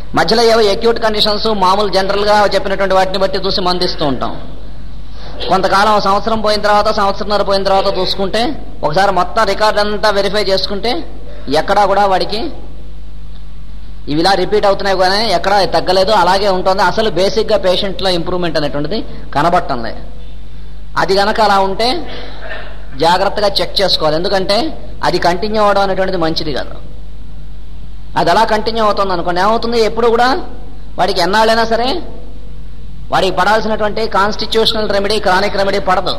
మధ్యలో ఏవో acute conditions మామూలు జనరల్ గా చెప్పినటువంటి వాటిని బట్టి చూసి మందిస్తూ ఉంటాం కొంతకాలం ఒక సంవత్సరం పోయిన తర్వాత సంవత్సరంన్నర పోయిన తర్వాత చూసుకుంటే ఒకసారి మొత్తం రికార్డ్ అంతా వెరిఫై చేసుకుంటే ఎక్కడా కూడా వాడికి ఇవి ఇలా రిపీట్ అవుతున్నాయి కానీ ఎక్కడా తగ్గలేదు అలాగే ఉంటుంది అసలు బేసిక్ గా పేషెంట్ లో ఇంప్రూవ్మెంట్ అనేటువంటిది కనబట్టంలే అది గనక అలా ఉంటే జాగ్రత్తగా చెక్ చేసుకోవాలి ఎందుకంటే అది కంటిన్యూ అవడం అనేటువంటిది మంచిది కాదు అది అలా కంటిన్యూ అవుతుంది అనుకోండి ఏమవుతుంది ఎప్పుడు కూడా వాడికి ఎన్నాళ్ళైనా సరే వాడికి పడాల్సినటువంటి కాన్స్టిట్యూషనల్ రెమెడీ క్రానిక్ రెమెడీ పడదు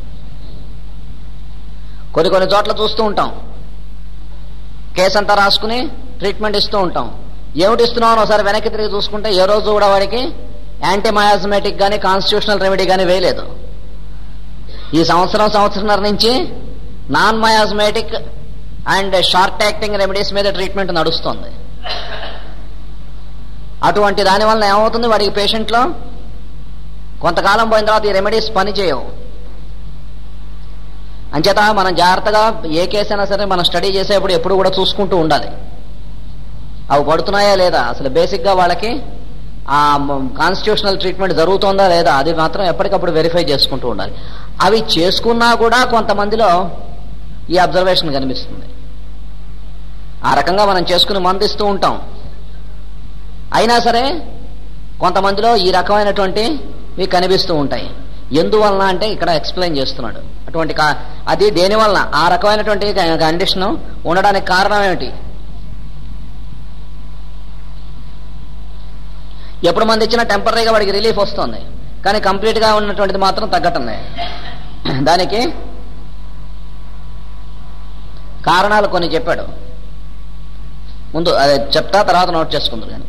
కొన్ని కొన్ని చోట్ల చూస్తూ ఉంటాం కేసు అంతా రాసుకుని ట్రీట్మెంట్ ఇస్తూ ఉంటాం ఏమిటి ఇస్తున్నాం అని ఒకసారి వెనక్కి తిరిగి చూసుకుంటే ఏ రోజు కూడా వాడికి యాంటీమయాజమెటిక్ కానీ కాన్స్టిట్యూషనల్ రెమెడీ కానీ వేయలేదు ఈ సంవత్సరం సంవత్సరంన్నర నుంచి non miasmatic and short acting remedies మీద ట్రీట్మెంట్ నడుస్తుంది అటువంటి దాని వల్ల ఏమవుతుంది వాడికి పేషెంట్లో కొంతకాలం పోయిన తర్వాత ఈ రెమెడీస్ పని చేయవు అంచేత మనం జాగ్రత్తగా ఏ కేసు అయినా సరే మనం స్టడీ చేసేప్పుడు ఎప్పుడు కూడా చూసుకుంటూ ఉండాలి అవి పడుతున్నాయా లేదా అసలు బేసిక్గా వాళ్ళకి ఆ కాన్స్టిట్యూషనల్ ట్రీట్మెంట్ జరుగుతుందా లేదా అది మాత్రం ఎప్పటికప్పుడు వెరిఫై చేసుకుంటూ ఉండాలి అవి చేసుకున్నా కూడా కొంతమందిలో ఈ అబ్జర్వేషన్ కనిపిస్తుంది ఆ రకంగా మనం చేసుకుని మందిస్తూ ఉంటాం అయినా సరే కొంతమందిలో ఈ రకమైనటువంటి ఇవి కనిపిస్తూ ఉంటాయి ఎందువలన అంటే ఇక్కడ ఎక్స్ప్లెయిన్ చేస్తున్నాడు అటువంటి కా- అది దేని వలన ఆ రకమైనటువంటి కండిషన్ ఉండడానికి కారణం ఏమిటి ఎప్పుడు మంది ఇచ్చినా టెంపరీగా వాడికి రిలీఫ్ వస్తుంది కానీ కంప్లీట్ గా ఉన్నటువంటిది మాత్రం తగ్గటం లేదు దానికి కారణాలు కొన్ని చెప్పాడు ముందు అదే చెప్తా తర్వాత నోట్ చేసుకుందరు కానీ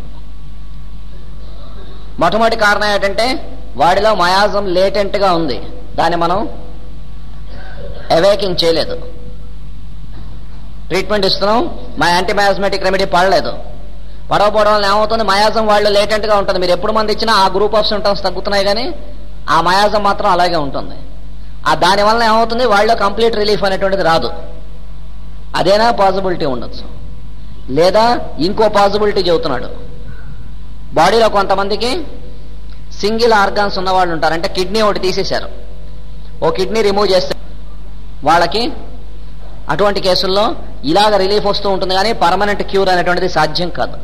మొట్టమొదటి కారణం ఏంటంటే వాడిలో మయాజం లేటెంట్ గా ఉంది దాన్ని మనం అవేకింగ్ చేయలేదు ట్రీట్మెంట్ ఇస్తున్నాం మా యాంటీమయాజమెటిక్ రెమెడీ పడలేదు పడవపోవడం వల్ల ఏమవుతుంది మయాజం వాళ్ళు లేటెంట్ గా ఉంటుంది మీరు ఎప్పుడు మంది ఇచ్చినా ఆ గ్రూప్ ఆఫ్ సిమ్టమ్స్ తగ్గుతున్నాయి కానీ ఆ మయాజం మాత్రం అలాగే ఉంటుంది ఆ దాని వల్ల ఏమవుతుంది వాళ్ళలో కంప్లీట్ రిలీఫ్ అనేటువంటిది రాదు అదేనా పాసిబిలిటీ ఉండొచ్చు లేదా ఇంకో పాసిబిలిటీ చెబుతున్నాడు బాడీలో కొంతమందికి సింగిల్ ఆర్గాన్స్ ఉన్న వాళ్ళు ఉంటారు అంటే కిడ్నీ ఒకటి తీసేశారు ఓ కిడ్నీ రిమూవ్ చేస్తే వాళ్ళకి అటువంటి కేసుల్లో ఇలాగ రిలీఫ్ వస్తూ ఉంటుంది కానీ పర్మనెంట్ క్యూర్ అనేటువంటిది సాధ్యం కాదు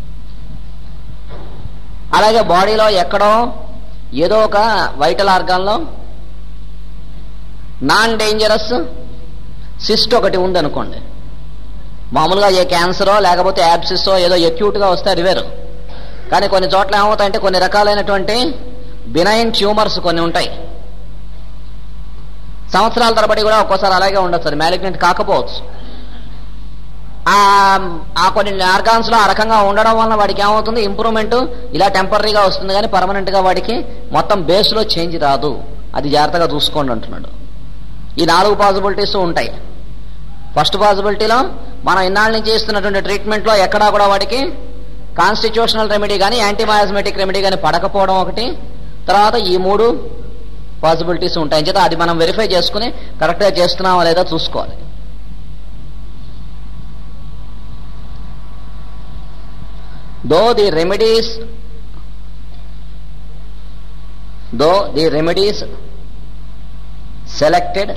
అలాగే బాడీలో ఎక్కడో ఏదో ఒక వైటల్ ఆర్గాన్లో నాన్ డేంజరస్ సిస్ట్ ఒకటి ఉందనుకోండి మామూలుగా ఏ క్యాన్సరో లేకపోతే యాబ్సిస్సో ఏదో ఎక్యూట్గా వస్తే అది వేరు కానీ కొన్ని చోట్ల ఏమవుతాయంటే కొన్ని రకాలైనటువంటి బినైన్ ట్యూమర్స్ కొన్ని ఉంటాయి సంవత్సరాల తరబడి కూడా ఒక్కోసారి అలాగే ఉండొచ్చు అది మ్యాలిగ్నెంట్ కాకపోవచ్చు ఆ ఆ కొన్ని ఆర్గాన్స్ లో ఆ రకంగా ఉండడం వల్ల వాడికి ఏమవుతుంది ఇంప్రూవ్మెంట్ ఇలా టెంపరీగా వస్తుంది కానీ పర్మనెంట్ గా వాడికి మొత్తం బేస్ లో చేంజ్ రాదు అది జాగ్రత్తగా చూసుకోండి అంటున్నాడు ఈ నాలుగు పాసిబిలిటీస్ ఉంటాయి ఫస్ట్ పాసిబిలిటీలో మనం ఇన్నాళ్ళ నుంచి ఇస్తున్నటువంటి ట్రీట్మెంట్ లో ఎక్కడా కూడా వాడికి కాన్స్టిట్యూషనల్ రెమెడీ కానీ యాంటీమయాజమెటిక్ రెమెడీ కానీ పడకపోవడం ఒకటి తర్వాత ఈ మూడు పాసిబిలిటీస్ ఉంటాయి చేత అది మనం వెరిఫై చేసుకుని కరెక్ట్గా చేస్తున్నామా లేదా చూసుకోవాలి though the remedies though the remedies selected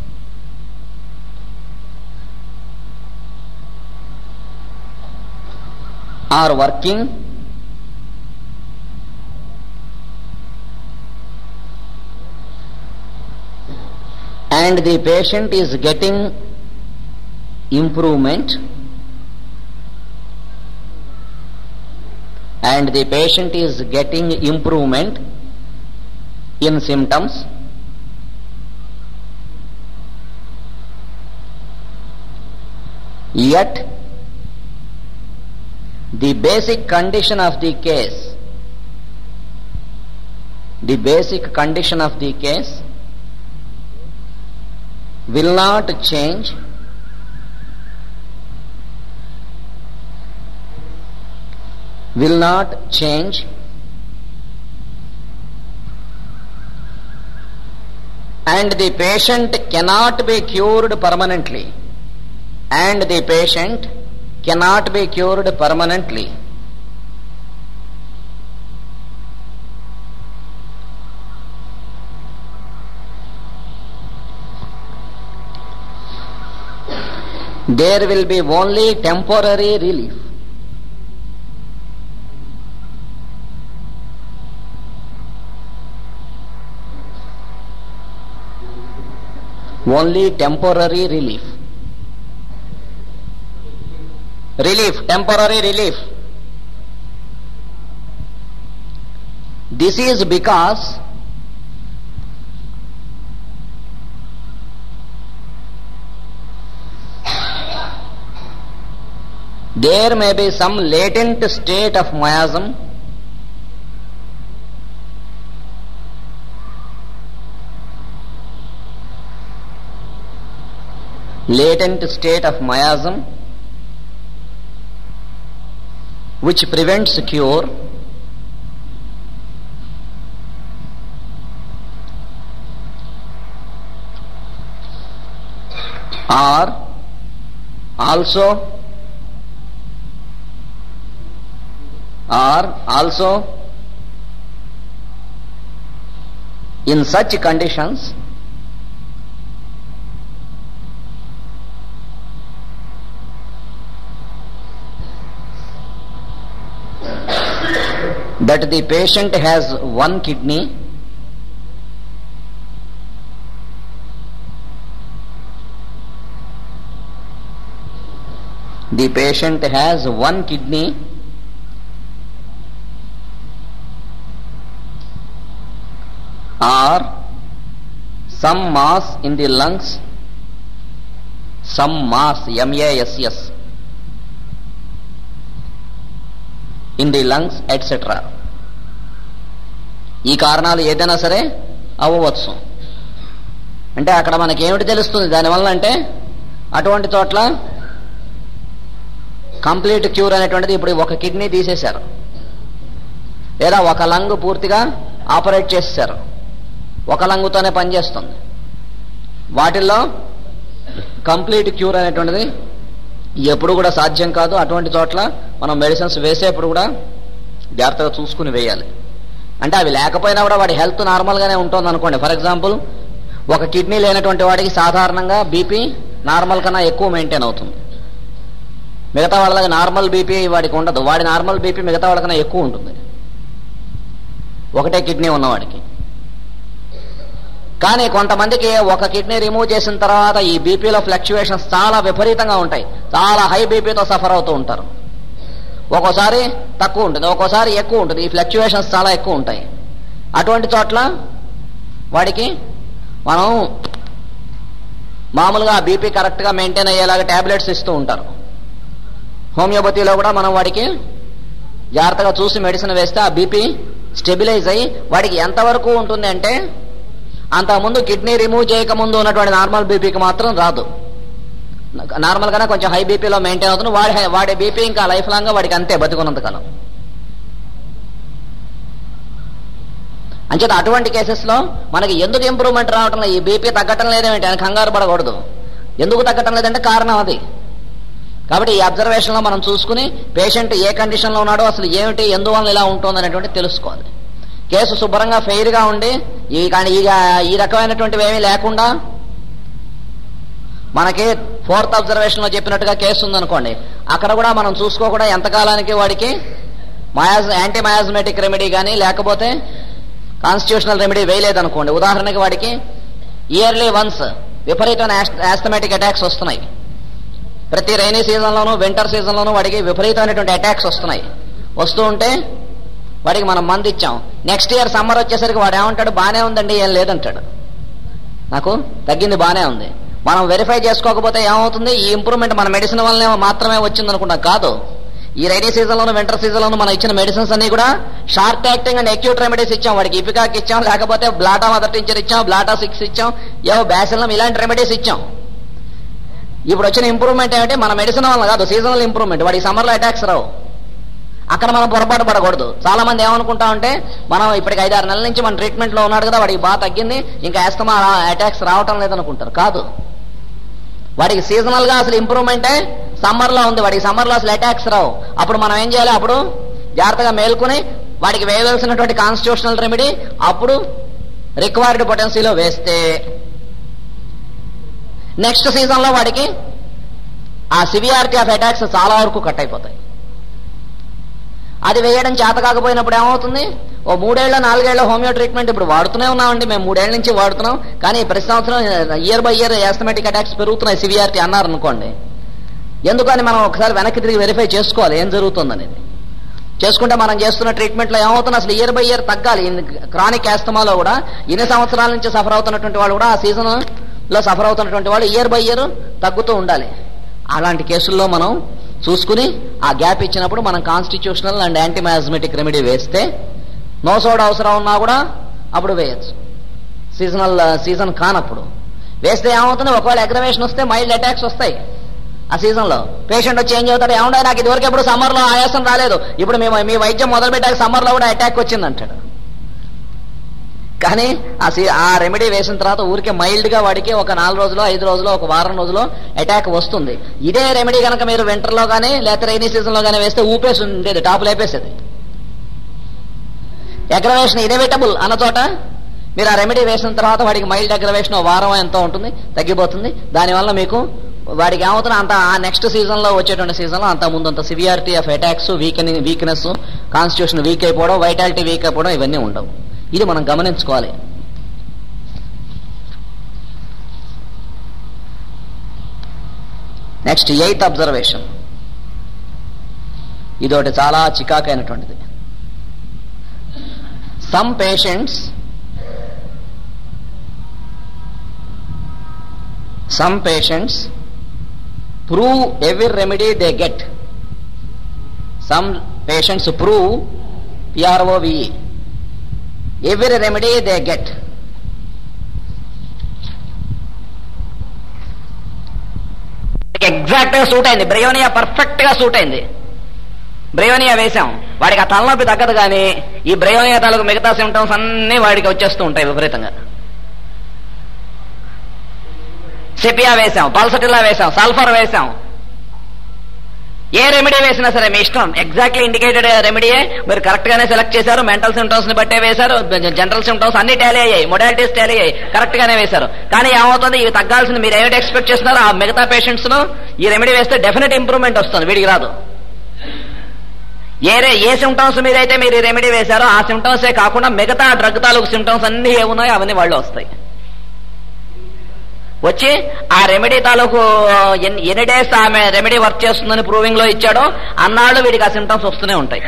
are working and the patient is getting improvement and the patient is getting improvement in symptoms yet the basic condition of the case the basic condition of the case will not change will not change and the patient cannot be cured permanently and the patient cannot be cured permanently there will be only temporary relief. Only temporary relief. Relief, temporary relief. This is because there may be some latent state of miasm latent state of miasm which prevents cure or also or also in such conditions that the patient has one kidney the patient has one kidney or some mass in the lungs some mass m a s s in the lungs etc ఈ కారణాలు ఏదైనా సరే అవ్వవచ్చు అంటే అక్కడ మనకి ఏమిటి తెలుస్తుంది దానివల్ల అంటే అటువంటి చోట్ల కంప్లీట్ క్యూర్ అనేటువంటిది ఇప్పుడు ఒక కిడ్నీ తీసేశారు లేదా ఒక లంగ్ పూర్తిగా ఆపరేట్ చేసేసారు ఒక లంగుతోనే పనిచేస్తుంది వాటిల్లో కంప్లీట్ క్యూర్ అనేటువంటిది ఎప్పుడు కూడా సాధ్యం కాదు అటువంటి చోట్ల మనం మెడిసిన్స్ వేసేప్పుడు కూడా జాగ్రత్తగా చూసుకుని వేయాలి అంటే అవి లేకపోయినా కూడా వాడి హెల్త్ నార్మల్గానే ఉంటుంది అనుకోండి ఫర్ ఎగ్జాంపుల్ ఒక కిడ్నీ లేనటువంటి వాడికి సాధారణంగా బీపీ నార్మల్ కన్నా ఎక్కువ మెయింటైన్ అవుతుంది మిగతా వాళ్ళకి నార్మల్ బీపీ వాడికి ఉండదు వాడి నార్మల్ బీపీ మిగతా వాళ్ళకన్నా ఎక్కువ ఉంటుంది ఒకటే కిడ్నీ ఉన్నవాడికి కానీ కొంతమందికి ఒక కిడ్నీ రిమూవ్ చేసిన తర్వాత ఈ బీపీలో ఫ్లక్చువేషన్స్ చాలా విపరీతంగా ఉంటాయి చాలా హై బీపీతో సఫర్ అవుతూ ఉంటారు ఒక్కోసారి తక్కువ ఉంటుంది ఒక్కోసారి ఎక్కువ ఉంటుంది ఈ ఫ్లక్చువేషన్స్ చాలా ఎక్కువ ఉంటాయి అటువంటి చోట్ల వాడికి మనం మామూలుగా బీపీ కరెక్ట్గా మెయింటైన్ అయ్యేలాగా ట్యాబ్లెట్స్ ఇస్తూ ఉంటారు హోమియోపతిలో కూడా మనం వాడికి జాగ్రత్తగా చూసి మెడిసిన్ వేస్తే ఆ బీపీ స్టెబిలైజ్ అయ్యి వాడికి ఎంతవరకు ఉంటుంది అంటే అంతకుముందు కిడ్నీ రిమూవ్ చేయకముందు ఉన్నటువంటి నార్మల్ బీపీకి మాత్రం రాదు నార్మల్ గానే కొంచెం హై బీపీలో మెయింటైన్ అవుతుంది వాడి వాడి బీపీ ఇంకా లైఫ్ లాంగ్ గా వాడికి అంతే బతుకున్నంతకాలం అంచేత అటువంటి కేసెస్ లో మనకి ఎందుకు ఇంప్రూవ్మెంట్ రావటం లేదు ఈ బీపీ తగ్గటం లేదేమిటి అని కంగారు పడకూడదు ఎందుకు తగ్గటం లేదంటే కారణం అది కాబట్టి ఈ అబ్జర్వేషన్ లో మనం చూసుకుని పేషెంట్ ఏ కండిషన్ లో ఉన్నాడో అసలు ఏమిటి ఎందువల్ల ఇలా ఉంటుంది అనేటువంటి తెలుసుకోవాలి కేసు శుభ్రంగా ఫెయిర్ గా ఉండి ఈ కానీ ఈ ఈ రకమైనటువంటివి ఏమీ లేకుండా మనకి ఫోర్త్ అబ్జర్వేషన్ లో చెప్పినట్టుగా కేసు ఉందనుకోండి అక్కడ కూడా మనం చూసుకోకుండా ఎంతకాలానికి వాడికి మయాజ్ యాంటీ మయాజ్మెటిక్ రెమెడీ కానీ లేకపోతే కాన్స్టిట్యూషనల్ రెమెడీ వేయలేదనుకోండి ఉదాహరణకి వాడికి ఇయర్లీ వన్స్ విపరీతమైన యాస్థమెటిక్ అటాక్స్ వస్తున్నాయి ప్రతి రైనీ సీజన్లోనూ వింటర్ సీజన్లోనూ వాడికి విపరీతమైనటువంటి అటాక్స్ వస్తున్నాయి వస్తూ ఉంటే వాడికి మనం మంది ఇచ్చాం నెక్స్ట్ ఇయర్ సమ్మర్ వచ్చేసరికి వాడు ఏమంటాడు బానే ఉందండి ఏం లేదంటాడు నాకు తగ్గింది బానే ఉంది మనం వెరిఫై చేసుకోకపోతే ఏమవుతుంది ఈ ఇంప్రూవ్మెంట్ మన మెడిసిన్ వల్లనే మాత్రమే వచ్చింది అనుకుంటాం కాదు ఈ రైనీ సీజన్లోను వింటర్ సీజన్లోను మనం ఇచ్చిన మెడిసిన్స్ అన్ని కూడా short acting and acute remedies ఇచ్చాం వాడికి ఇపికాక్ ఇచ్చాం లేకపోతే బ్లాటా మదర్ టీచర్ ఇచ్చాం బ్లాటా సిక్స్ ఇచ్చాం ఏవో బ్యాసిలం ఇలాంటి రెమెడీస్ ఇచ్చాం ఇప్పుడు వచ్చిన ఇంప్రూవ్మెంట్ ఏమిటి మన మెడిసిన్ వల్ల కాదు సీజనల్ ఇంప్రూవ్మెంట్ వాడికి సమ్మర్లో అటాక్స్ రావు అక్కడ మనం పొరపాటు పడకూడదు చాలా మంది ఏమనుకుంటా ఉంటే మనం ఇప్పటికి ఐదారు నెలల నుంచి మన ట్రీట్మెంట్ లో ఉన్నాడు కదా వాడికి బాగా తగ్గింది ఇంకా ఆస్తమా అటాక్స్ రావటం లేదనుకుంటారు కాదు వాడికి సీజనల్ గా అసలు ఇంప్రూవ్మెంటే సమ్మర్ లో ఉంది వాడికి సమ్మర్ లో అసలు అటాక్స్ రావు అప్పుడు మనం ఏం చేయాలి అప్పుడు జాగ్రత్తగా మేల్కొని వాడికి వేయవలసినటువంటి కాన్స్టిట్యూషనల్ రెమెడీ అప్పుడు రిక్వైర్డ్ పొటెన్సీలో వేస్తే నెక్స్ట్ సీజన్ లో వాడికి ఆ సివియారిటీ ఆఫ్ అటాక్స్ చాలా వరకు కట్ అయిపోతాయి అది వేయడం చేత కాకపోయినప్పుడు ఏమవుతుంది ఓ మూడేళ్ల నాలుగేళ్ల హోమియో ట్రీట్మెంట్ ఇప్పుడు వాడుతూనే ఉన్నామండి మేము మూడేళ్ల నుంచి వాడుతున్నాం కానీ ప్రతి సంవత్సరం year by year asthmatic attacks పెరుగుతున్నాయి సివియారిటీ అన్నారు అనుకోండి ఎందుకని మనం ఒకసారి వెనక్కి తిరిగి వెరిఫై చేసుకోవాలి ఏం జరుగుతుందనేది చేసుకుంటే మనం చేస్తున్న ట్రీట్మెంట్లో ఏమవుతుంది అసలు ఇయర్ బై ఇయర్ తగ్గాలి క్రానిక్ యాస్తమాలో కూడా ఇన్ని సంవత్సరాల నుంచి సఫర్ అవుతున్నటువంటి వాళ్ళు కూడా ఆ సీజన్ లో సఫర్ అవుతున్నటువంటి వాళ్ళు ఇయర్ బై ఇయర్ తగ్గుతూ ఉండాలి అలాంటి కేసుల్లో మనం చూసుకుని ఆ గ్యాప్ ఇచ్చినప్పుడు మనం కాన్స్టిట్యూషనల్ అండ్ యాంటీమయాజ్మెటిక్ రెమెడీ వేస్తే నో సోడా అవసరం ఉన్నా కూడా అప్పుడు వేయచ్చు సీజనల్ సీజన్ కానప్పుడు వేస్తే ఏమవుతుంది ఒకవేళ అగ్రవేషన్ వస్తే మైల్డ్ అటాక్స్ వస్తాయి ఆ సీజన్ లో పేషెంట్ వచ్చి ఏం చెబుతాడు ఏమంటే నాకు ఇదివరకు ఎప్పుడు సమ్మర్ లో ఆయాసం రాలేదు ఇప్పుడు మేము మీ వైద్యం మొదలు పెట్టాక సమ్మర్ లో కూడా అటాక్ వచ్చింది అంటాడు కానీ ఆ సీ- ఆ రెమెడీ వేసిన తర్వాత ఊరికే మైల్డ్ గా వాడికి ఒక నాలుగు రోజులు ఐదు రోజులు ఒక వారం రోజులు అటాక్ వస్తుంది ఇదే రెమెడీ కనుక మీరు వింటర్ లో గానీ లేకపోతే రైనీ సీజన్ లో గానీ వేస్తే ఊపేసి ఉండేది టాప్ లేపేసేది అగ్రవేషన్ ఇన్ఎవిటబుల్ అన్న చోట మీరు ఆ రెమెడీ వేసిన తర్వాత వాడికి మైల్డ్ అగ్రవేషన్ ఓ వారం ఎంతో ఉంటుంది తగ్గిపోతుంది దానివల్ల మీకు వాడికి ఏమవుతుంది అంత ఆ నెక్స్ట్ సీజన్ లో వచ్చేటువంటి సీజన్ లో అంత ముందు అంత severity of attacks weaken weakness constitution weak అయిపోవడం వైటాలిటీ వీక్ అయిపోవడం ఇవన్నీ ఉండవు ఇది మనం గమనించుకోవాలి నెక్స్ట్ ఎయిత్ అబ్జర్వేషన్ ఇదొకటి చాలా చికాకైనటువంటిది some patients some patients prove every remedy they get some patients prove P R O V E every remedy they get exact గా సూట్ అయింది బ్రయోనియా పర్ఫెక్ట్ గా సూట్ అయింది బ్రయోనియా వేశాం వాడికి ఆ తలనొప్పి తగ్గదు కానీ ఈ బ్రయోనియా తాలూకు మిగతా సిమ్టమ్స్ అన్ని వాడికి వచ్చేస్తూ ఉంటాయి విపరీతంగా సెపియా వేశాం పల్సటిల్లా వేశాం సల్ఫర్ వేశాం ఏ రెమెడీ వేసినా సరే మీ ఇష్టం ఎగ్జాక్ట్లీ ఇండికేటెడ్ రెమెడీయే మీరు కరెక్ట్ గానే సెలెక్ట్ చేశారు మెంటల్ సిమ్టమ్స్ ని బట్టే వేశారు జనరల్ సిమ్టమ్స్ అన్ని టాలీ అయ్యాయి మొడాలిటీస్ టాలీ అయ్యాయి కరెక్ట్ గానే వేశారు కానీ ఏమవుతుంది ఇవి తగ్గాల్సింది మీరు ఏమిటి ఎక్స్పెక్ట్ చేస్తున్నారో ఆ మిగతా పేషెంట్స్ ను ఈ రెమెడీ వేస్తే డెఫినెట్ ఇంప్రూవ్మెంట్ వస్తుంది వీడికి రాదు ఏ రే ఏ సిమ్టమ్స్ మీరైతే మీరు ఈ రెమెడీ వేశారో ఆ సిమ్టమ్సే కాకుండా మిగతా డ్రగ్ తాలూకు సిమ్టమ్స్ అన్ని ఏమున్నాయో అవన్నీ వాళ్ళు వస్తాయి వచ్చి ఆ రెమెడీ తాలూకు ఎన్ని ఎన్ని డేస్ ఆమె రెమెడీ వర్క్ చేస్తుందని ప్రూవింగ్ లో ఇచ్చాడో అన్నాళ్ళు వీడికి ఆ సిమ్టమ్స్ వస్తూనే ఉంటాయి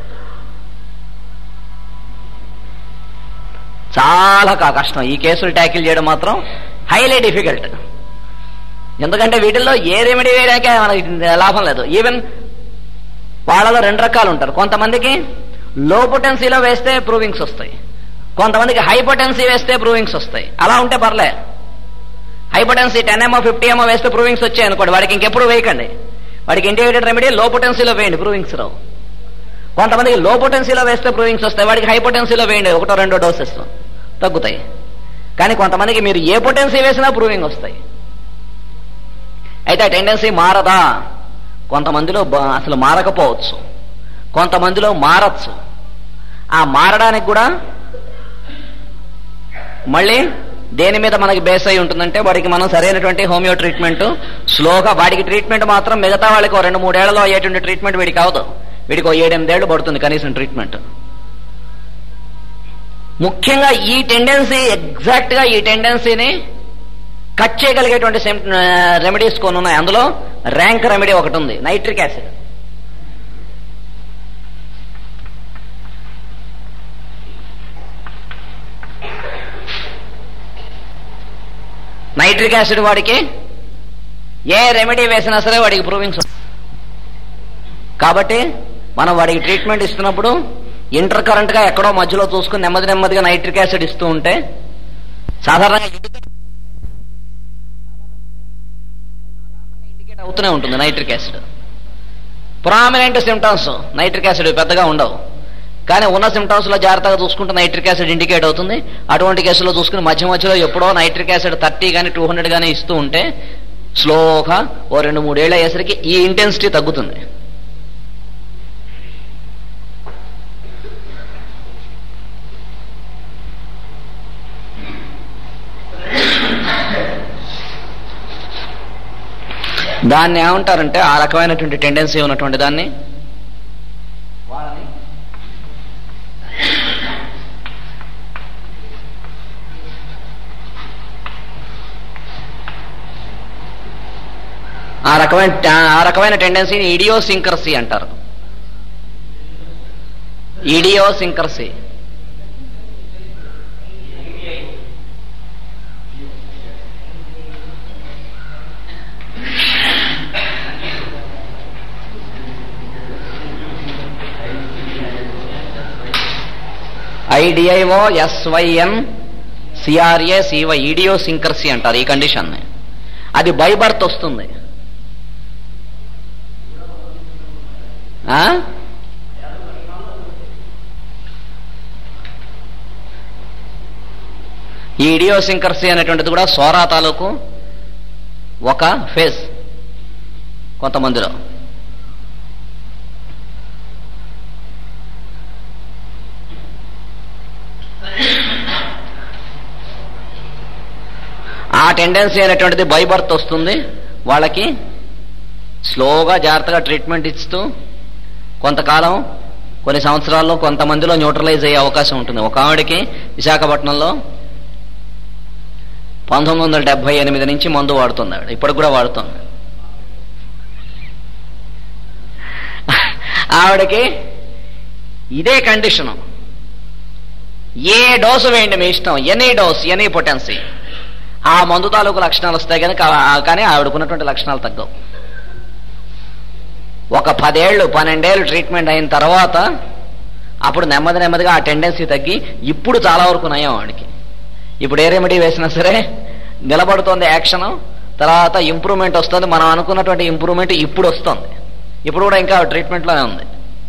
చాలా కా- కష్టం ఈ కేసులు ట్యాకిల్ చేయడం మాత్రం హైలీ డిఫికల్ట్ ఎందుకంటే వీటిల్లో ఏ రెమెడీ వేయడానికే మనకి లాభం లేదు ఈవెన్ వాళ్ళలో రెండు రకాలు ఉంటారు కొంతమందికి లో పొటెన్సీలో వేస్తే ప్రూవింగ్స్ వస్తాయి కొంతమందికి హై పొటెన్సీ వేస్తే ప్రూవింగ్స్ వస్తాయి అలా ఉంటే పర్లే హైపోటెన్సీ టెన్ ఏమో ఫిఫ్టీ ఏమో వేస్తే ప్రూవింగ్స్ వచ్చాయి అనుకోండి వాడికి ఇంకెప్పుడు వేయకండి వాడికి ఇంటిగ్రేటెడ్ రెమెడీ లో పొటెన్సీలో వేయండి ప్రూవింగ్స్ రావు కొంతమందికి లో పొటెన్సీలో వేస్తే ప్రూవింగ్స్ వస్తాయి వాడికి హై పొటెన్సీలో వేయండి ఒకటో రెండో డోసెస్ తగ్గుతాయి కానీ కొంతమందికి మీరు ఏ పొటెన్సీ వేసినా ప్రూవింగ్ వస్తాయి అయితే ఆ టెండెన్సీ మారదా కొంతమందిలో బ- అసలు మారకపోవచ్చు కొంతమందిలో మారచ్చు ఆ మారడానికి కూడా మళ్ళీ దేని మీద మనకి బేస్ అయి ఉంటుందంటే వాడికి మనం సరైనటువంటి హోమియో ట్రీట్మెంట్ స్లోగా వాడికి ట్రీట్మెంట్ మాత్రం మిగతా వాళ్ళకి ఓ రెండు మూడేళ్లలో అయ్యేటువంటి ట్రీట్మెంట్ వీడికి అవదు వీడికి ఓ ఏడెనిమిదేళ్లు పడుతుంది కనీసం ట్రీట్మెంట్ ముఖ్యంగా ఈ టెండెన్సీ ఎగ్జాక్ట్ గా ఈ టెండెన్సీని కట్ చేయగలిగేటువంటి రెమెడీస్ కొన్ని ఉన్నాయి అందులో ర్యాంక్ రెమెడీ ఒకటి ఉంది నైట్రిక్ యాసిడ్ నైట్రిక్ యాసిడ్ వాడికి ఏ రెమెడీ వేసినా సరే వాడికి ప్రూవింగ్స్ కాబట్టి మనం వాడికి ట్రీట్మెంట్ ఇస్తున్నప్పుడు ఇంటర్ కరెంట్ గా ఎక్కడో మధ్యలో చూసుకుని నెమ్మది నెమ్మదిగా నైట్రిక్ యాసిడ్ ఇస్తూ ఉంటే సాధారణంగా ఇండికేట్ అవుతూనే ఉంటుంది nitric acid prominent symptoms nitric acid పెద్దగా ఉండవు కానీ ఉన్న సిమ్టమ్స్ లో జాగ్రత్తగా చూసుకుంటే నైట్రిక్ యాసిడ్ ఇండికేట్ అవుతుంది అటువంటి కేసులో చూసుకుని మధ్య మధ్యలో ఎప్పుడో నైట్రిక్ యాసిడ్ థర్టీ కానీ టూ హండ్రెడ్ కానీ ఇస్తూ ఉంటే స్లోగా ఓ రెండు మూడేళ్ల అయ్యేసరికి ఈ ఇంటెన్సిటీ తగ్గుతుంది దాన్ని ఏమంటారంటే ఆ రకమైనటువంటి టెండెన్సీ ఉన్నటువంటి దాన్ని వాళ్ళని ఆ రకమైన ఆ రకమైన టెండెన్సీని ఇడియోసింకర్సీ అంటారు idiosyncrasy IDIO SYN CRA CY idiosyncrasy అంటారు ఈ కండిషన్ని అది బై బర్త్ వస్తుంది ఆ? ఈ ఇడియోసింకర్సీ అనేటువంటిది కూడా సోరా తాలూకు ఒక ఫేజ్ కొంతమందిలో ఆ టెండెన్సీ అనేటువంటిది బై బర్త్ వస్తుంది వాళ్ళకి స్లోగా జాగ్రత్తగా ట్రీట్మెంట్ ఇస్తూ కొంతకాలం కొన్ని సంవత్సరాల్లో కొంతమందిలో న్యూట్రలైజ్ అయ్యే అవకాశం ఉంటుంది ఒక ఆవిడకి విశాఖపట్నంలో పంతొమ్మిది వందల డెబ్బై ఎనిమిది నుంచి మందు వాడుతుంది ఆవిడ ఇప్పటికి కూడా వాడుతుంది ఆవిడకి ఇదే కండిషను ఏ డోసు వేయండి మీ ఇష్టం ఎనీ డోస్ ఎనీ పొటెన్సీ ఆ మందు తాలూకు లక్షణాలు వస్తాయి కానీ కా- కానీ ఆవిడకున్నటువంటి లక్షణాలు తగ్గవు ఒక పదేళ్ళు పన్నెండేళ్ళు ట్రీట్మెంట్ అయిన తర్వాత అప్పుడు నెమ్మది నెమ్మదిగా ఆ టెండెన్సీ తగ్గి ఇప్పుడు చాలా వరకు నయం వాడికి ఇప్పుడు ఏ రెమెడీ వేసినా సరే నిలబడుతోంది యాక్షన్ తర్వాత ఇంప్రూవ్మెంట్ వస్తుంది మనం అనుకున్నటువంటి ఇంప్రూవ్మెంట్ ఇప్పుడు వస్తుంది ఇప్పుడు కూడా ఇంకా ట్రీట్మెంట్లోనే ఉంది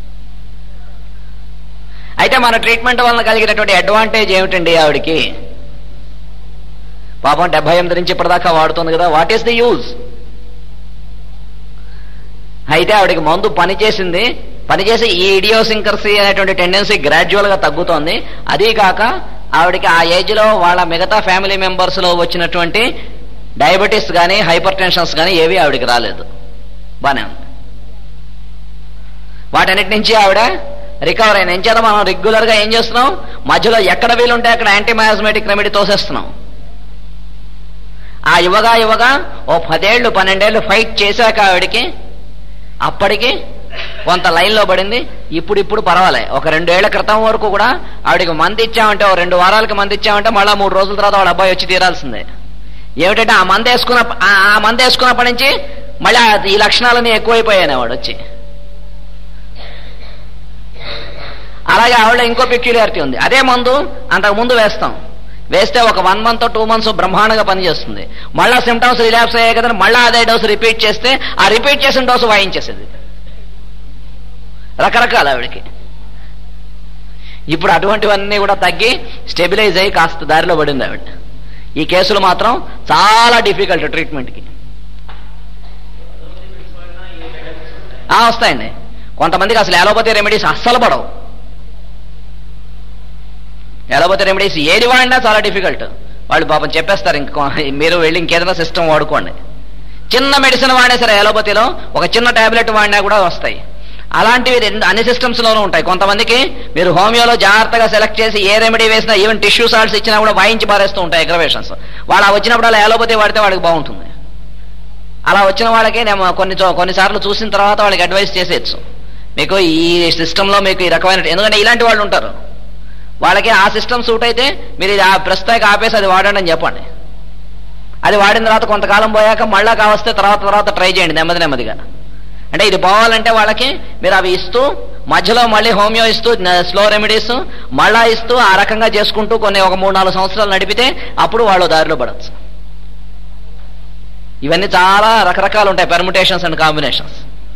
అయితే మన ట్రీట్మెంట్ వలన కలిగినటువంటి అడ్వాంటేజ్ ఏమిటండి ఆవిడికి పాపం డెబ్బై ఎనిమిది నుంచి ఇప్పటిదాకా వాడుతుంది కదా వాట్ ఈస్ ది యూజ్ అయితే ఆవిడకి మందు పనిచేసింది పనిచేసి ఈ ఇడియోసింకర్సీ అనేటువంటి టెండెన్సీ గ్రాడ్యువల్ గా తగ్గుతోంది అదీ కాక ఆవిడకి ఆ ఏజ్ లో వాళ్ళ మిగతా ఫ్యామిలీ మెంబర్స్ లో వచ్చినటువంటి డయాబెటీస్ కానీ హైపర్ టెన్షన్స్ కానీ ఏవి ఆవిడకి రాలేదు బానే ఉంది వాటన్నిటి నుంచి ఆవిడ రికవర్ అయిన ఎంచేత మనం రెగ్యులర్ గా ఏం చేస్తున్నాం మధ్యలో ఎక్కడ వీలుంటే అక్కడ యాంటీమయాజమెటిక్ రెమెడీ తోసేస్తున్నాం ఆ యువగా యువగా ఓ పదేళ్లు పన్నెండేళ్లు ఫైట్ చేశాక ఆవిడికి అప్పటికి కొంత లైన్లో పడింది ఇప్పుడు ఇప్పుడు పర్వాలే ఒక రెండేళ్ల క్రితం వరకు కూడా ఆవిడకి మంది ఇచ్చామంటే ఓ రెండు వారాలకి మంది ఇచ్చామంటే మళ్ళా మూడు రోజుల తర్వాత వాళ్ళ అబ్బాయి వచ్చి తీరాల్సిందే ఏమిటంటే ఆ మంది వేసుకున్న ఆ- ఆ మంది వేసుకున్నప్పటి నుంచి మళ్ళీ ఆ- ఈ లక్షణాలన్నీ ఎక్కువైపోయాయి వాడు వచ్చి అలాగే ఆవిడ ఇంకో పెక్యులారిటీ ఉంది అదే మందు అంతకు ముందు వేస్తాం వేస్తే ఒక వన్ మంత్ టూ మంత్స్ బ్రహ్మాండంగా పనిచేస్తుంది మళ్ళా సిమ్టమ్స్ రిలాప్స్ అయ్యాయి కదా మళ్ళీ అదే డోసు రిపీట్ చేస్తే ఆ రిపీట్ చేసిన డోసు వాయించేసేది రకరకాల ఆవిడకి ఇప్పుడు అటువంటివన్నీ కూడా తగ్గి స్టెబిలైజ్ అయ్యి కాస్త దారిలో పడింది ఆవిడ ఈ కేసులు మాత్రం చాలా డిఫికల్ట్ ట్రీట్మెంట్కి ఆ, వస్తాయండి కొంతమందికి అసలు ఎలోపతి రెమెడీస్ అస్సలు పడవు ఎలోపతి రెమెడీస్ ఏది వాడినా చాలా డిఫికల్ట్ వాళ్ళు పాపం చెప్పేస్తారు ఇంకో మీరు వెళ్ళి ఇంకేదైనా సిస్టమ్ వాడుకోండి చిన్న మెడిసిన్ వాడినా సరే ఎలోపతిలో ఒక చిన్న టాబ్లెట్ వాడినా కూడా వస్తాయి అలాంటివి రెండు అన్ని సిస్టమ్స్ లోనూ ఉంటాయి కొంతమందికి మీరు హోమియోలో జాగ్రత్తగా సెలెక్ట్ చేసి ఏ రెమెడీ వేసినా ఈవెన్ టిష్యూ సాల్ట్స్ ఇచ్చినా కూడా వాయించి పారేస్తూ ఉంటాయి ఎగ్రవేషన్స్ వాళ్ళు ఆ వచ్చినప్పుడు అలా ఎలోపతి వాడితే వాడికి బాగుంటుంది అలా వచ్చిన వాళ్ళకి నేను కొన్ని చో- కొన్నిసార్లు చూసిన తర్వాత వాళ్ళకి అడ్వైస్ చేసేయచ్చు మీకు ఈ సిస్టంలో మీకు ఈ రకమైన ఎందుకంటే ఇలాంటి వాళ్ళు ఉంటారు వాళ్ళకి ఆ సిస్టమ్ సూట్ అయితే మీరు ఇది ఆ ప్రస్తుతానికి ఆపేసి అది వాడండి అని చెప్పండి అది వాడిన తర్వాత కొంతకాలం పోయాక మళ్ళా కావస్తే తర్వాత తర్వాత ట్రై చేయండి నెమ్మది నెమ్మదిగా అంటే ఇది పోవాలంటే వాళ్ళకి మీరు అవి ఇస్తూ మధ్యలో మళ్ళీ హోమియో ఇస్తూ స్లో రెమెడీస్ మళ్ళా ఇస్తూ ఆ రకంగా చేసుకుంటూ కొన్ని ఒక మూడు నాలుగు సంవత్సరాలు నడిపితే అప్పుడు వాళ్ళు దారిలో పడవచ్చు ఇవన్నీ చాలా రకరకాలు ఉంటాయి permutations and combinations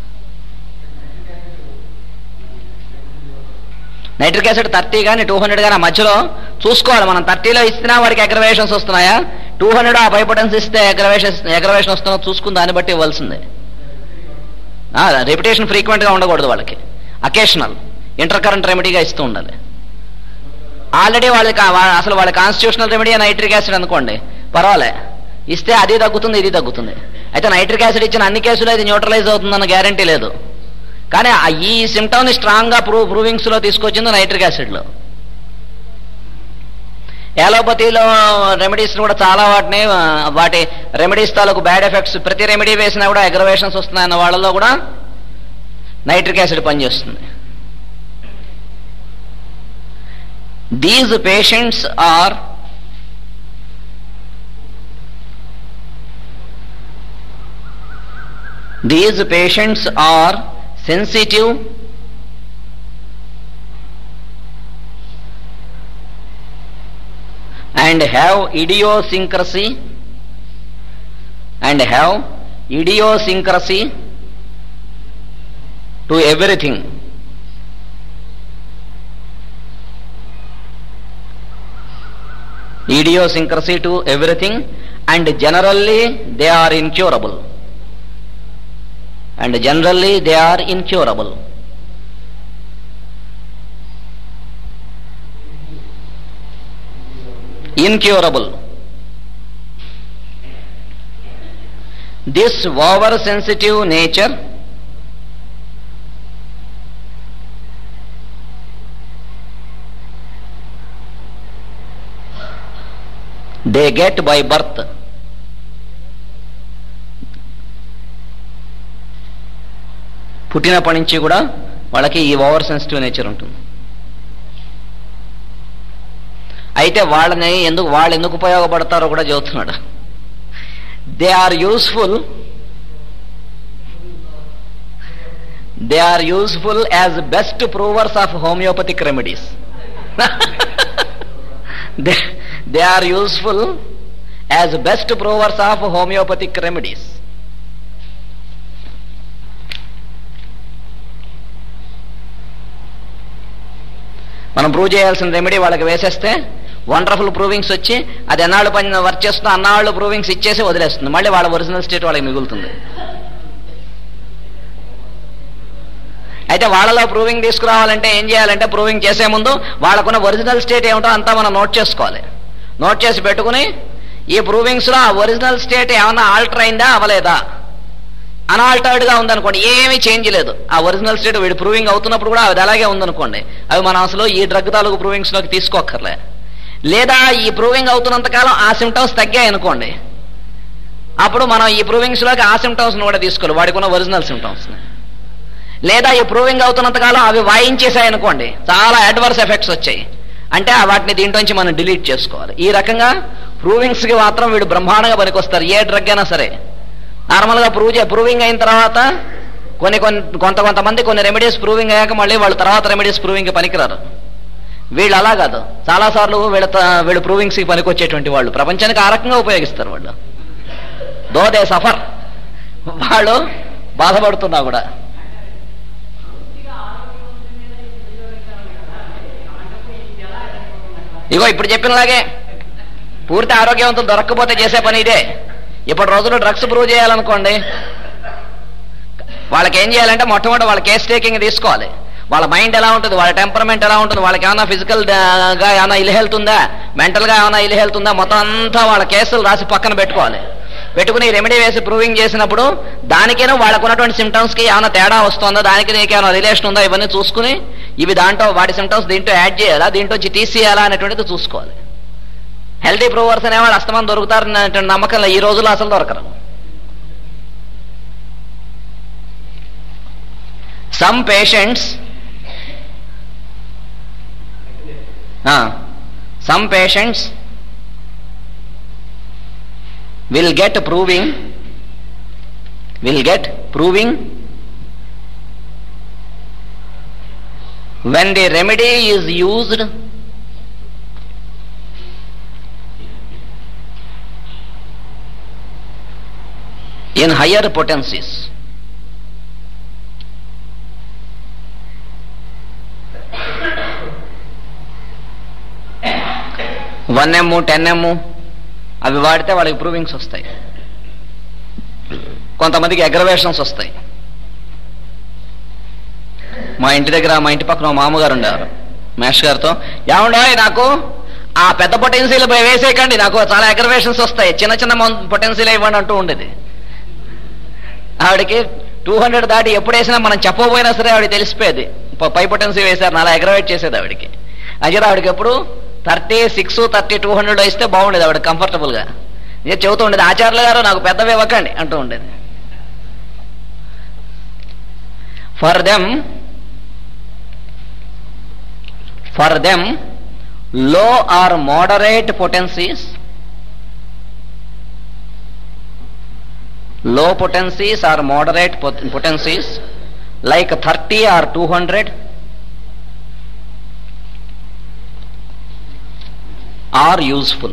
nitric acid thirty కానీ టూ హండ్రెడ్ కానీ ఆ మధ్యలో చూసుకోవాలి మనం థర్టీలో ఇస్తున్నా వాడికి అగ్రవేషన్స్ వస్తున్నాయా టూ హండ్రెడ్ ఆ పైపటెన్స్ ఇస్తే అగ్రవేషన్ అగ్రవేషన్ వస్తున్నా చూసుకుని దాన్ని బట్టి ఇవ్వాల్సిందే రెప్యుటేషన్ ఫ్రీక్వెంట్ గా ఉండకూడదు వాళ్ళకి అకేషనల్ ఇంటర్ కరెంట్ రెమెడీగా ఇస్తూ ఉండాలి ఆల్రెడీ వాళ్ళకి ఆ- వా- అసలు వాళ్ళ కాన్స్టిట్యూషనల్ రెమెడీ నైట్రిక్ యాసిడ్ అనుకోండి పర్వాలే ఇస్తే అది తగ్గుతుంది ఇది తగ్గుతుంది అయితే నైట్రిక్ యాసిడ్ ఇచ్చిన అన్ని కేసులు అది న్యూట్రలైజ్ అవుతుందన్న గ్యారంటీ లేదు కానీ ఆ ఈ సిమ్టమ్ని స్ట్రాంగ్గా ప్రూవ్ ప్రూవింగ్స్లో తీసుకొచ్చింది నైట్రిక్ యాసిడ్లో యాలోపతిలో రెమెడీస్ కూడా చాలా వాటిని ఆ, వాటి రెమెడీస్ తాలూకు బ్యాడ్ ఎఫెక్ట్స్ ప్రతి రెమెడీ వేసినా కూడా అగ్రవేషన్స్ వస్తున్నాయన్న వాళ్ళలో కూడా నైట్రిక్ యాసిడ్ పనిచేస్తుంది these patients are these patients are sensitive and have idiosyncrasy and have idiosyncrasy to everything idiosyncrasy to everything and generally they are incurable and generally they are incurable incurable. This oversensitive nature they get by birth. పుట్టినప్పటి నుంచి కూడా వాళ్ళకి ఈ over sensitive nature ఉంటుంది అయితే వాళ్ళని ఎందుకు వాళ్ళు ఎందుకు ఉపయోగపడతారో కూడా చెబుతున్నాడు they are useful they are useful as best provers of homeopathic remedies they are useful as best provers of homeopathic remedies మనం ప్రూవ్ చేయాల్సిన రెమెడీ వాళ్ళకి వేసేస్తే వండర్ఫుల్ ప్రూవింగ్స్ వచ్చి అది ఎన్నాళ్ళు పని వర్క్ చేస్తుందో అన్నాళ్ళు ప్రూవింగ్స్ ఇచ్చేసి వదిలేస్తుంది మళ్ళీ వాళ్ళ ఒరిజినల్ స్టేట్ వాళ్ళకి మిగులుతుంది అయితే వాళ్ళలో ప్రూవింగ్ తీసుకురావాలంటే ఏం చేయాలంటే ప్రూవింగ్ చేసే ముందు వాళ్ళకున్న ఒరిజినల్ స్టేట్ ఏమిటో అంతా మనం నోట్ చేసుకోవాలి నోట్ చేసి పెట్టుకుని ఈ ప్రూవింగ్స్లో ఆ ఒరిజినల్ స్టేట్ ఏమైనా ఆల్టర్ అయిందా అవలేదా అనాల్టర్డ్ గా ఉందనుకోండి ఏమీ చేంజ్ లేదు ఆ ఒరిజినల్ స్టేట్ వీడు ప్రూవింగ్ అవుతున్నప్పుడు కూడా అది అలాగే ఉందనుకోండి అవి మన అసలు ఈ డ్రగ్ తాలూకు ప్రూవింగ్స్ లోకి తీసుకోక్కర్లే లేదా ఈ ప్రూవింగ్ అవుతున్నంత కాలం ఆ సిమ్టమ్స్ తగ్గాయి అనుకోండి అప్పుడు మనం ఈ ప్రూవింగ్స్ లోకి ఆ సిమ్టమ్స్ కూడా తీసుకోవాలి వాడికి ఉన్న ఒరిజినల్ సిమ్టమ్స్ లేదా ఈ ప్రూవింగ్ అవుతున్నంత కాలం అవి వాయించేసాయి అనుకోండి చాలా అడ్వర్స్ ఎఫెక్ట్స్ వచ్చాయి అంటే ఆ వాటిని దీంట్లోంచి మనం డిలీట్ చేసుకోవాలి ఈ రకంగా ప్రూవింగ్స్ కి మాత్రం వీడు బ్రహ్మాండంగా పనికొస్తారు ఏ డ్రగ్ అయినా సరే నార్మల్ గా ప్రూవ్ ప్రూవింగ్ అయిన తర్వాత కొన్ని కొన్ని కొంత కొంతమంది కొన్ని రెమెడీస్ ప్రూవింగ్ అయ్యాక మళ్ళీ వాళ్ళు తర్వాత రెమెడీస్ ప్రూవింగ్ పనికిరారు వీళ్ళు అలా కాదు చాలా సార్లు వీళ్ళ త- వీళ్ళు ప్రూవింగ్స్ కి పనికొచ్చేటువంటి వాళ్ళు ప్రపంచానికి ఆ రకంగా ఉపయోగిస్తారు వాళ్ళు దో దే సఫర్ వాళ్ళు బాధపడుతున్నా కూడా ఇగో ఇప్పుడు చెప్పినలాగే పూర్తి ఆరోగ్యవంతులు దొరక్కపోతే చేసే పని ఇదే ఇప్పటి రోజుల్లో డ్రగ్స్ ప్రూవ్ చేయాలనుకోండి వాళ్ళకి ఏం చేయాలంటే మొట్టమొదటి వాళ్ళ కేస్ టేకింగ్ తీసుకోవాలి వాళ్ళ మైండ్ ఎలా ఉంటుంది వాళ్ళ టెంపర్మెంట్ ఎలా ఉంటుంది వాళ్ళకి ఏమైనా ఫిజికల్ గా ఏమైనా ఇల్ హెల్త్ ఉందా మెంటల్ గా ఏమైనా ఇల్ హెల్త్ ఉందా మొత్తం అంతా వాళ్ళ కేసులు రాసి పక్కన పెట్టుకోవాలి పెట్టుకుని రెమెడీ వేసి ప్రూవింగ్ చేసినప్పుడు దానికేనో వాళ్ళకు ఉన్నటువంటి సిమ్టమ్స్ కి ఏమైనా తేడా వస్తుందా దానికి నీకేమైనా రిలేషన్ ఉందా ఇవన్నీ చూసుకుని ఇవి దాంట్లో వాటి సిమ్టమ్స్ దీంట్లో యాడ్ చేయాలా దీంట్లో నుంచి తీసేయాలా అనేటువంటిది చూసుకోవాలి హెల్తీ ప్రూవర్స్ అనేవాళ్ళు అస్తమానం దొరుకుతారు అనేటువంటి నమ్మకం ఈ రోజుల్లో అసలు దొరకరు some patients some patients will get proving will get proving when the remedy is used in higher potencies one M ten M అవి వాడితే వాళ్ళకి ప్రూవింగ్స్ వస్తాయి కొంతమందికి అగ్రవేషన్స్ వస్తాయి మా ఇంటి దగ్గర మా ఇంటి పక్కన మా మామగారు ఉండేవారు మేష్ గారితో ఏమండో నాకు ఆ పెద్ద పొటెన్సీలు వేసేయకండి నాకు చాలా అగ్రవేషన్స్ వస్తాయి చిన్న చిన్న పొటెన్సీలు ఇవ్వండి అంటూ ఉండేది ఆవిడకి టూ హండ్రెడ్ దాటి ఎప్పుడు వేసినా మనం చెప్పబోయినా సరే ఆవిడ తెలిసిపోయేది ప- పై పొటెన్సీ వేశారు అలా ఎగ్రవేట్ చేసేది ఆవిడకి అజర ఆవిడకి ఎప్పుడు thirty six thirty two hundred వేస్తే బాగుండేది ఆవిడ కంఫర్టబుల్గా ఇదే చెబుతూ ఉండేది ఆచార్యులు గారు నాకు పెద్దవి ఇవ్వకండి అంటూ ఉండేది for them for them low or moderate potencies low potencies or moderate pot- potencies like 30 or 200 are useful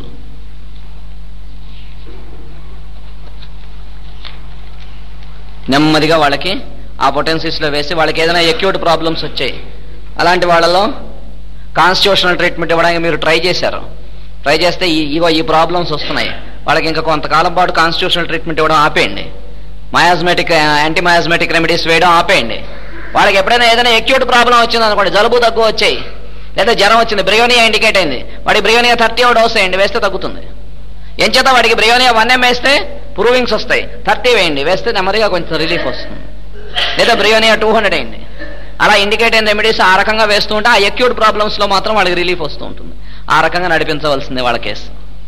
నెమ్మదిగా వాళ్ళకి ఆ పొటెన్సీస్లో వేసి వాళ్ళకి ఏదైనా ఎక్యూట్ ప్రాబ్లమ్స్ వచ్చాయి అలాంటి వాళ్ళలో కాన్స్టిట్యూషనల్ ట్రీట్మెంట్ ఇవ్వడానికి మీరు ట్రై చేశారు ట్రై చేస్తే ఈ ఇగో ఈ ప్రాబ్లమ్స్ వస్తున్నాయి వాళ్ళకి ఇంకా కొంతకాలం పాటు కాన్స్టిట్యూషనల్ ట్రీట్మెంట్ ఇవ్వడం ఆపేయండి మయాస్మెటిక్ యాంటీ మయాస్మెటిక్ రెమెడీస్ వేయడం ఆపేయండి వాళ్ళకి ఎప్పుడైనా ఏదైనా ఎక్యూట్ ప్రాబ్లం వచ్చింది అనుకోండి జలుబు దగ్గు వచ్చాయి లేదా జ్వరం వచ్చింది బ్రియోనియా ఇండికేట్ అయింది వాడి బ్రియోనియా థర్టీ డోస్ వేయండి వేస్తే తగ్గుతుంది ఏం చేత వాడికి బ్రియోనియా వన్ ఎం వేస్తే ప్రూవింగ్స్ వస్తాయి థర్టీ వేయండి వేస్తే నెమ్మదిగా కొంచెం రిలీఫ్ వస్తుంది లేదా బ్రియోనియా టూ హండ్రెడ్ అయింది అలా ఇండికేట్ అయిన రెమెడీస్ ఆ రకంగా వేస్తూ ఉంటే ఆ ఎక్యూట్ ప్రాబ్లమ్స్ లో మాత్రం వాళ్ళకి రిలీఫ్ వస్తూ ఉంటుంది ఆ రకంగా నడిపించవలసిందే వాళ్ళ case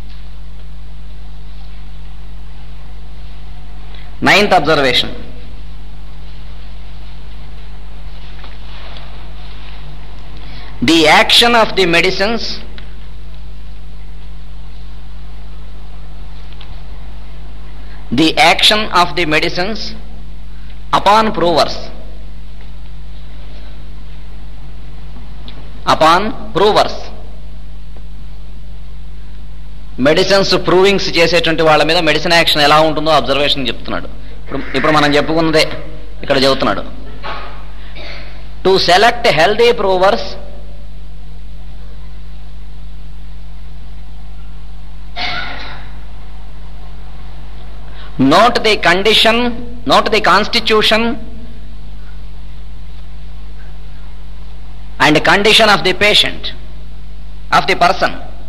ninth observation the action of the medicines the action of the medicines upon provers upon provers medicines provings చేసేటువంటి వాళ్ళ మీద మెడిసిన్ యాక్షన్ ఎలా ఉంటుందో అబ్జర్వేషన్ చెప్తున్నాడు ఇప్పుడు ఇప్పుడు మనం చెప్పుకున్నదే ఇక్కడ చెబుతున్నాడు to select healthy provers note the condition note the constitution and condition of the patient of the person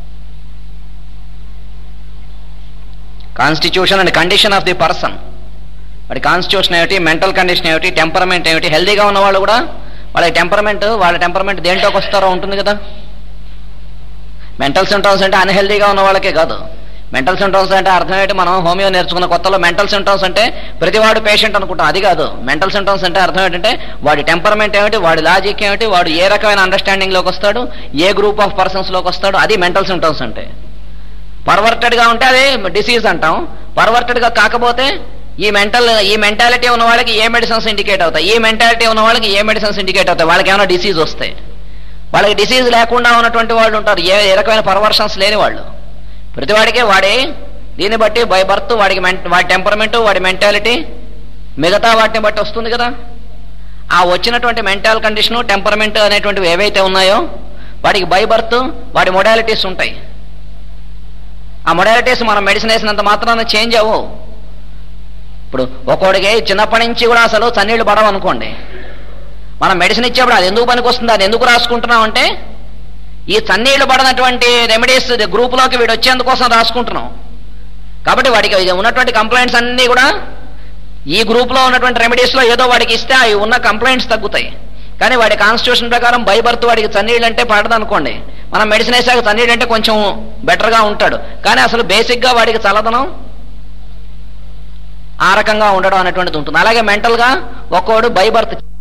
constitution and condition of the person వాడి కాన్స్టిట్యూషన్ ఏమిటి మెంటల్ కండిషన్ ఏమిటి టెంపరమెంట్ ఏమిటి హెల్దీగా ఉన్న వాళ్ళు కూడా వాళ్ళ టెంపరమెంట్ వాళ్ళ టెంపరమెంట్ దేంట్లోకి వస్తారో ఉంటుంది కదా మెంటల్ సింటమ్స్ అంటే అన్హెల్దీగా ఉన్న వాళ్ళకే కాదు మెంటల్ సింటమ్స్ అంటే అర్థం ఏంటి మనం హోమియో నేర్చుకున్న కొత్తలో మెంటల్ సింటమ్స్ అంటే ప్రతివాడు పేషెంట్ అనుకుంటాం అది కాదు మెంటల్ సింటమ్స్ అంటే అర్థం ఏంటంటే వాడి టెంపరమెంట్ ఏమిటి వాడి లాజిక్ ఏమిటి వాడు ఏ రకమైన అండర్స్టాండింగ్ లోకి వస్తాడు ఏ గ్రూప్ ఆఫ్ పర్సన్స్ లోకి వస్తాడు అది మెంటల్ సింటమ్స్ అంటే పర్వర్టెడ్ గా ఉంటే అదే డిసీజ్ అంటాం పర్వర్టెడ్ గా కాకపోతే ఈ మెంటల్ ఈ మెంటాలిటీ ఉన్న వాళ్ళకి ఏ మెడిసిన్స్ ఇండికేట్ అవుతాయి ఈ మెంటాలిటీ ఉన్న వాళ్ళకి ఏ మెడిసిన్స్ ఇండికేట్ అవుతాయి వాళ్ళకి ఏమైనా డిసీజ్ వస్తాయి వాళ్ళకి డిసీజ్ లేకుండా ఉన్నటువంటి వాళ్ళు ఉంటారు ఏ ఏ రకమైన పర్వర్షన్స్ లేని వాళ్ళు ప్రతివాడికి వాడి దీన్ని బట్టి బై బర్త్ వాడికి మెంట వాడి టెంపర్మెంట్ వాడి మెంటాలిటీ మిగతా వాటిని బట్టి వస్తుంది కదా ఆ వచ్చినటువంటి మెంటల్ కండిషను టెంపర్మెంట్ అనేటువంటివి ఏవైతే ఉన్నాయో వాడికి బై బర్త్ వాడి మొడాలిటీస్ ఉంటాయి ఆ మొడాలిటీస్ మనం మెడిసిన్ వేసినంత మాత్రాన చేంజ్ అవ్వవు ఇప్పుడు ఒక్కోడికి చిన్నప్పటి నుంచి కూడా అసలు చన్నీళ్ళు పడవు అనుకోండి మనం మెడిసిన్ ఇచ్చేప్పుడు అది ఎందుకు పనికి వస్తుంది అది ఎందుకు రాసుకుంటున్నాం అంటే ఈ చన్నీళ్లు పడనటువంటి రెమెడీస్ గ్రూపులోకి వీడు వచ్చేందుకోసం రాసుకుంటున్నాం కాబట్టి వాడికి ఇది ఉన్నటువంటి కంప్లైంట్స్ అన్నీ కూడా ఈ గ్రూప్లో ఉన్నటువంటి రెమెడీస్లో ఏదో వాడికి ఇస్తే అవి ఉన్న కంప్లైంట్స్ తగ్గుతాయి కానీ వాడి కాన్స్టిట్యూషన్ ప్రకారం బై బర్త్ వాడికి చన్నీళ్ళు అంటే పడదు అనుకోండి మనం మెడిసిన్ వేసాక చన్నీళ్ళు అంటే కొంచెం బెటర్గా ఉంటాడు కానీ అసలు బేసిక్గా వాడికి చల్లదనం ఆ రకంగా ఉండడం అనేటువంటిది ఉంటుంది అలాగే మెంటల్గా ఒక్కోడు బై బర్త్